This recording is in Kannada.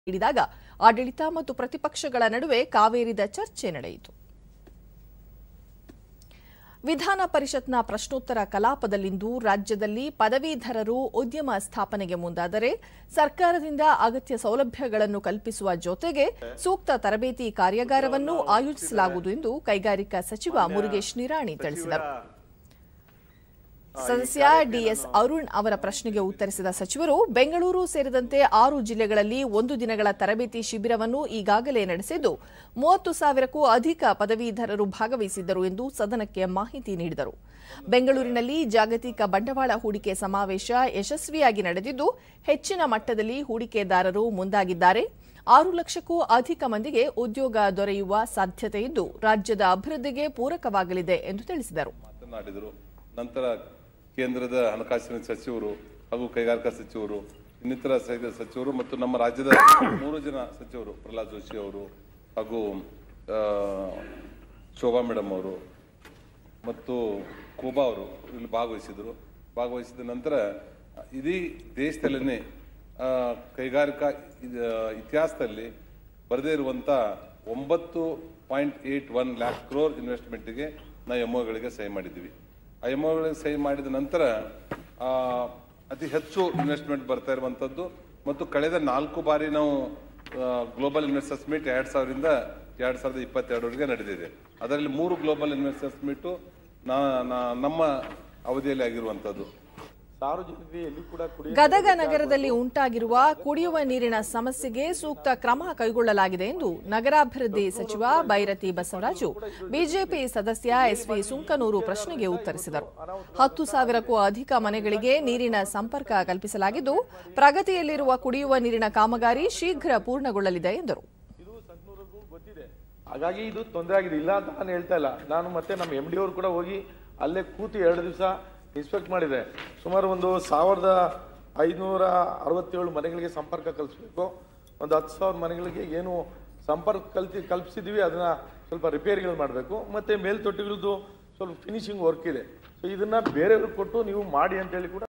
ಹಿಡಿದಾಗ ಆಡಳಿತ ಮತ್ತು ಪ್ರತಿಪಕ್ಷಗಳ ನಡುವೆ ಕಾವೇರಿದ ಚರ್ಚೆ ನಡೆಯಿತು ವಿಧಾನ ಪರಿಷತ್ನ ಪ್ರಶ್ನೋತ್ತರ ಕಲಾಪದಲ್ಲಿಂದು ರಾಜ್ಯದಲ್ಲಿ ಪದವೀಧರರು ಉದ್ಯಮ ಸ್ಥಾಪನೆಗೆ ಮುಂದಾದರೆ ಸರ್ಕಾರದಿಂದ ಅಗತ್ಯ ಸೌಲಭ್ಯಗಳನ್ನು ಕಲ್ಪಿಸುವ ಜೊತೆಗೆ ಸೂಕ್ತ ತರಬೇತಿ ಕಾರ್ಯಾಗಾರವನ್ನು ಆಯೋಜಿಸಲಾಗುವುದು ಎಂದು ಕೈಗಾರಿಕಾ ಸಚಿವ ಮುರುಗೇಶ್ ನಿರಾಣಿ ತಿಳಿಸಿದರು ಸದಸ್ಯ ಡಿಎಸ್ ಅರುಣ್ ಅವರ ಪ್ರಶ್ನೆಗೆ ಉತ್ತರಿಸಿದ ಸಚಿವರು ಬೆಂಗಳೂರು ಸೇರಿದಂತೆ ಆರು ಜಿಲ್ಲೆಗಳಲ್ಲಿ ಒಂದು ದಿನಗಳ ತರಬೇತಿ ಶಿಬಿರವನ್ನು ಈಗಾಗಲೇ ನಡೆಸಿದ್ದು ಮೂವತ್ತು ಸಾವಿರಕ್ಕೂ ಅಧಿಕ ಪದವೀಧರರು ಭಾಗವಹಿಸಿದ್ದರು ಎಂದು ಸದನಕ್ಕೆ ಮಾಹಿತಿ ನೀಡಿದರು ಬೆಂಗಳೂರಿನಲ್ಲಿ ಜಾಗತಿಕ ಬಂಡವಾಳ ಹೂಡಿಕೆ ಸಮಾವೇಶ ಯಶಸ್ವಿಯಾಗಿ ನಡೆದಿದ್ದು ಹೆಚ್ಚಿನ ಮಟ್ಟದಲ್ಲಿ ಹೂಡಿಕೆದಾರರು ಮುಂದಾಗಿದ್ದಾರೆ ಆರು ಲಕ್ಷಕ್ಕೂ ಅಧಿಕ ಮಂದಿಗೆ ಉದ್ಯೋಗ ದೊರೆಯುವ ಸಾಧ್ಯತೆ ಇದ್ದು ರಾಜ್ಯದ ಅಭಿವೃದ್ಧಿಗೆ ಪೂರಕವಾಗಲಿದೆ ಎಂದು ತಿಳಿಸಿದರು ಮಾತನಾಡಿದರು ನಂತರ ಕೇಂದ್ರದ ಹಣಕಾಸಿನ ಸಚಿವರು ಹಾಗೂ ಕೈಗಾರಿಕಾ ಸಚಿವರು ಇನ್ನಿತರ ಸ- ಸಚಿವರು ಮತ್ತು ನಮ್ಮ ರಾಜ್ಯದ ಮೂರು ಜನ ಸಚಿವರು ಪ್ರಹ್ಲಾದ್ ಜೋಶಿ ಅವರು ಹಾಗೂ ಆ, ಶೋಭಾ ಮೇಡಮ್ ಅವರು ಮತ್ತು ಕೋಬಾ ಅವರು ಇಲ್ಲಿ ಭಾಗವಹಿಸಿದರು ಭಾಗವಹಿಸಿದ ನಂತರ ಇಡೀ ದೇಶದಲ್ಲೇ ಕೈಗಾರಿಕಾ ಇದ- ಇತಿಹಾಸದಲ್ಲಿ ಬರದೇ ಇರುವಂಥ ಒಂಬತ್ತು point eight one lakh crore ಇನ್ವೆಸ್ಟ್ಮೆಂಟ್ಗೆ ನಾವು ಎಮ್ಒಗಳಿಗೆ ಸಹಿ ಮಾಡಿದ್ವಿ ಆ ಎಮ್ಒಗಳಿಗೆ ಸಹಿ ಮಾಡಿದ ನಂತರ ಆ, ಅತಿ ಹೆಚ್ಚು ಇನ್ವೆಸ್ಟ್ಮೆಂಟ್ ಬರ್ತಾ ಇರುವಂಥದ್ದು ಮತ್ತು ಕಳೆದ ನಾಲ್ಕು ಬಾರಿ ನಾವು ಗ್ಲೋಬಲ್ ಇನ್ವೆಸ್ಟರ್ಸ್ ಮೀಟ್ ಎರಡು ಸಾವಿರದಿಂದ ಎರಡು ಸಾವಿರದ ಇಪ್ಪತ್ತೆರಡವರೆಗೆ ನಡೆದಿದೆ ಅದರಲ್ಲಿ ಮೂರು ಗ್ಲೋಬಲ್ ಇನ್ವೆಸ್ಟರ್ಸ್ ಮೀಟು ನಾ ನಾ- ನಮ್ಮ ಅವಧಿಯಲ್ಲಿ ಆಗಿರುವಂಥದ್ದು ಸಾರ್ವಜನಿಕರಿಗೆ ಎಲ್ಲಿ ಕೂಡ ಕುಡಿಯ ಗದಗ ನಗರದಲ್ಲಿ ಉಂಟಾಗಿರುವ ಕುಡಿಯುವ ನೀರಿನ ಸಮಸ್ಯೆಗೆ ಸೂಕ್ತ ಕ್ರಮ ಕೈಗೊಳ್ಳಲಾಗಿದೆ ಎಂದು ನಗರಾಭಿವೃದ್ಧಿ ಸಚಿವ ಬೈರತಿ ಬಸವರಾಜು ಬಿಜೆಪಿ ಸದಸ್ಯ ಎಸ್ವಿ ಸುಂಕನೂರು ಪ್ರಶ್ನೆಗೆ ಉತ್ತರಿಸಿದರು ಹತ್ತು ಸಾವಿರಕ್ಕೂ ಅಧಿಕ ಮನೆಗಳಿಗೆ ನೀರಿನ ಸಂಪರ್ಕ ಕಲ್ಪಿಸಲಾಗಿದ್ದು ಪ್ರಗತಿಯಲ್ಲಿರುವ ಕುಡಿಯುವ ನೀರಿನ ಕಾಮಗಾರಿ ಶೀಘ್ರ ಪೂರ್ಣಗೊಳ್ಳಲಿದೆ ಎಂದರು ಇದು ಸಂಕನೂರಿಗೂ ಗೊತ್ತಿದೆ ಹಾಗಾಗಿ ಇದು ತೊಂದರೆ ಆಗಿದೆ ಇಲ್ಲ ಅಂತ ನಾನು ಹೇಳ್ತಾ ಇಲ್ಲ ನಾನು ಮತ್ತೆ ನಮ್ಮ ಎಮ್ ಡಿ ಅವರು ಕೂಡ ಹೋಗಿ ಅಲ್ಲೇ ಕೂತು ಎರಡು ದಿವಸ ಇನ್ಸ್ಪೆಕ್ಟ್ ಮಾಡಿದೆ ಸುಮಾರು ಒಂದು ಸಾವಿರದ ಐನೂರ ಅರವತ್ತೇಳು ಮನೆಗಳಿಗೆ ಸಂಪರ್ಕ ಕಲ್ಪಿಸ್ಬೇಕು ಒಂದು ಹತ್ತು ಸಾವಿರ ಮನೆಗಳಿಗೆ ಏನು ಸಂಪರ್ಕ ಕಲ್ತಿ ಕಲ್ಪಿಸಿದೀವಿ ಅದನ್ನ ಸ್ವಲ್ಪ ರಿಪೇರಿಗಳು ಮಾಡಬೇಕು ಮತ್ತೆ ಮೇಲ್ತೊಟ್ಟಿಗಳದ್ದು ಸ್ವಲ್ಪ ಫಿನಿಶಿಂಗ್ ವರ್ಕ್ ಇದೆ ಸೊ ಇದನ್ನ ಬೇರೆಯವ್ರಿಗೆ ಕೊಟ್ಟು ನೀವು ಮಾಡಿ ಅಂತ ಹೇಳಿ ಕೂಡ